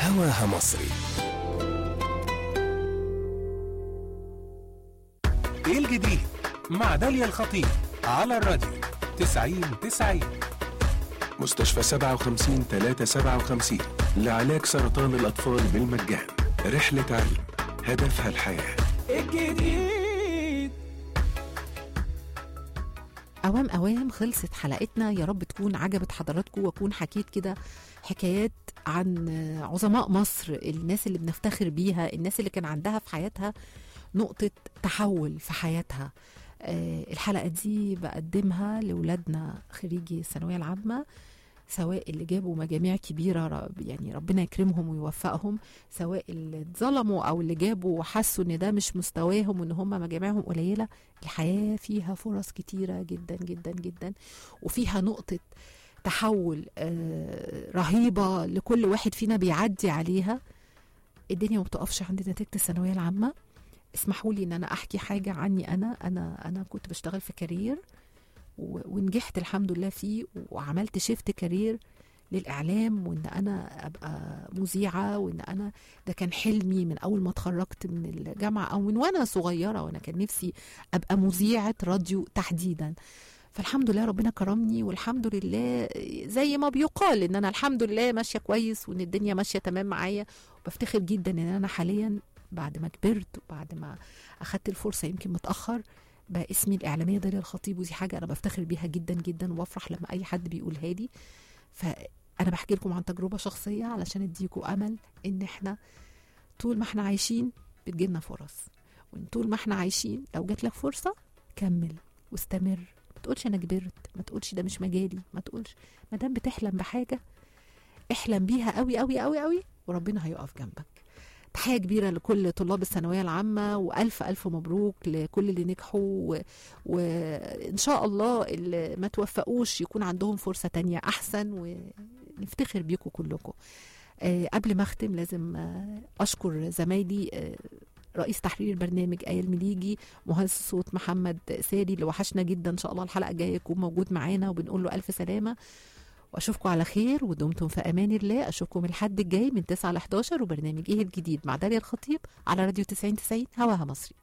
هواها مصري ايه الجديد مع داليا الخطيب على الراديو 90 90 مستشفى 57 357 لعلاج سرطان الأطفال بالمجان رحلة علم هدفها الحياة الجديد أوام أوام خلصت حلقتنا يا رب تكون عجبت حضراتكم وأكون حكيت كده حكايات عن عظماء مصر الناس اللي بنفتخر بيها الناس اللي كان عندها في حياتها نقطة تحول في حياتها آه، الحلقة دي بقدمها لولادنا خريجي الثانوية العامة سواء اللي جابوا مجاميع كبيرة رب- يعني ربنا يكرمهم ويوفقهم سواء اللي اتظلموا أو اللي جابوا وحسوا إن ده مش مستواهم وإن هم مجاميعهم قليلة الحياة فيها فرص كتيرة جدا جدا جدا وفيها نقطة تحول آه، رهيبة لكل واحد فينا بيعدي عليها الدنيا ما بتقفش عند نتيجة الثانوية العامة اسمحوا لي ان انا احكي حاجة عني انا انا انا كنت بشتغل في كارير و- ونجحت الحمد لله فيه وعملت شيفت كارير للاعلام وان انا ابقى مذيعه وان انا ده كان حلمي من اول ما اتخرجت من الجامعه او من وانا صغيره وانا كان نفسي ابقى مذيعه راديو تحديدا فالحمد لله ربنا كرمني والحمد لله زي ما بيقال ان انا الحمد لله ماشيه كويس وان الدنيا ماشيه تمام معايا وبفتخر جدا ان انا حاليا بعد ما كبرت وبعد ما اخدت الفرصه يمكن متاخر بقى اسمي الاعلاميه داليا الخطيب ودي حاجه انا بفتخر بيها جدا جدا وافرح لما اي حد بيقولها لي فانا بحكي لكم عن تجربه شخصيه علشان اديكم امل ان احنا طول ما احنا عايشين بتجيلنا فرص وان طول ما احنا عايشين لو جات لك فرصه كمل واستمر ما تقولش انا كبرت ما تقولش ده مش مجالي ما تقولش ما دام بتحلم بحاجه احلم بيها قوي قوي قوي قوي وربنا هيقف جنبك تحية كبيرة لكل طلاب الثانوية العامة وألف ألف مبروك لكل اللي نجحوا و- وإن شاء الله اللي ما توفقوش يكون عندهم فرصة تانية أحسن ونفتخر بيكم كلكم آه، قبل ما أختم لازم آه، أشكر زمايلي آه، رئيس تحرير البرنامج آية المليجي مهندس الصوت محمد ساري اللي وحشنا جدا إن شاء الله الحلقة الجاية يكون موجود معانا وبنقول له ألف سلامة واشوفكم على خير ودمتم في امان الله اشوفكم الحد الجاي من 9 ل 11 وبرنامج ايه الجديد مع داليا الخطيب على راديو 90 90 هواها مصري